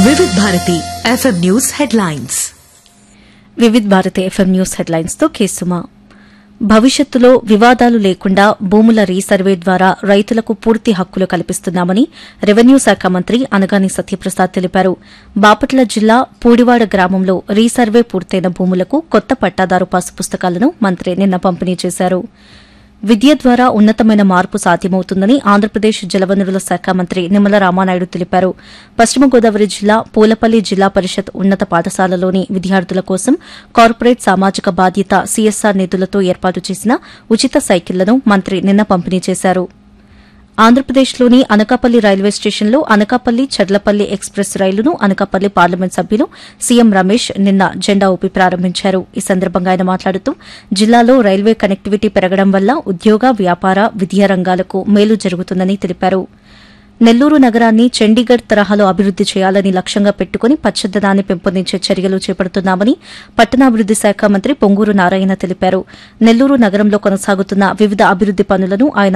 వివిధ Bharati FM news headlines Vividh Bharati FM news headlines తో కేసుమా భవిష్యత్తులో వివాదాలు లేకుండా భూముల రీసర్వే ద్వారా రైతులకు పూర్తి హక్కులు కల్పిస్తున్నామని రెవెన్యూ శాఖ మంత్రి అనగాని సత్యప్రసాద్ తెలిపారు బాపట్ల జిల్లా పూడివాడ గ్రామంలో రీసర్వే పూర్తయిన భూములకు కొత్త పట్టాదారు పాసు పుస్తకాలను మంత్రి నిన్న పంపిణీ చేశారు విద్య ద్వారా ఉన్నతమైన మార్పు సాధ్యమవుతుందని ఆంధ్రప్రదేశ్ జలవనరుల శాఖ మంత్రి నిమ్మల రామానాయుడు తెలిపారు పశ్చిమ గోదావరి జిల్లా పూలపల్లి జిల్లా పరిషత్ ఉన్నత పాఠశాలలోని విద్యార్థుల కోసం కార్పొరేట్ సామాజిక బాధ్యత సీఎస్ఆర్ నిధులతో ఏర్పాటు చేసిన ఉచిత సైకిళ్లను మంత్రి నిన్న పంపిణీ చేశారు ఆంధ్రప్రదేశ్లోని అనకాపల్లి రైల్వే స్టేషన్లో అనకాపల్లి చర్లపల్లి ఎక్స్ప్రెస్ రైలును అనకాపల్లి పార్లమెంట్ సభ్యులు సీఎం రమేష్ నిన్న జెండా ఊపి ప్రారంభించారు ఈ సందర్భంగా ఆయన మాట్లాడుతూ జిల్లాలో రైల్వే కనెక్టివిటీ పెరగడం వల్ల ఉద్యోగ వ్యాపార విద్యా రంగాలకు మేలు జరుగుతుందని తెలిపారు నెల్లూరు నగరాన్ని చండీగఢ్ తరహాలో అభివృద్ది చేయాలని లక్ష్యంగా పెట్టుకుని పచ్చదనాన్ని పెంపొందించే చర్యలు చేపడుతున్నామని పట్టణాభివృద్ది శాఖ మంత్రి పొంగూరు నారాయణ తెలిపారు నెల్లూరు నగరంలో కొనసాగుతున్న వివిధ అభివృద్ది పనులను ఆయన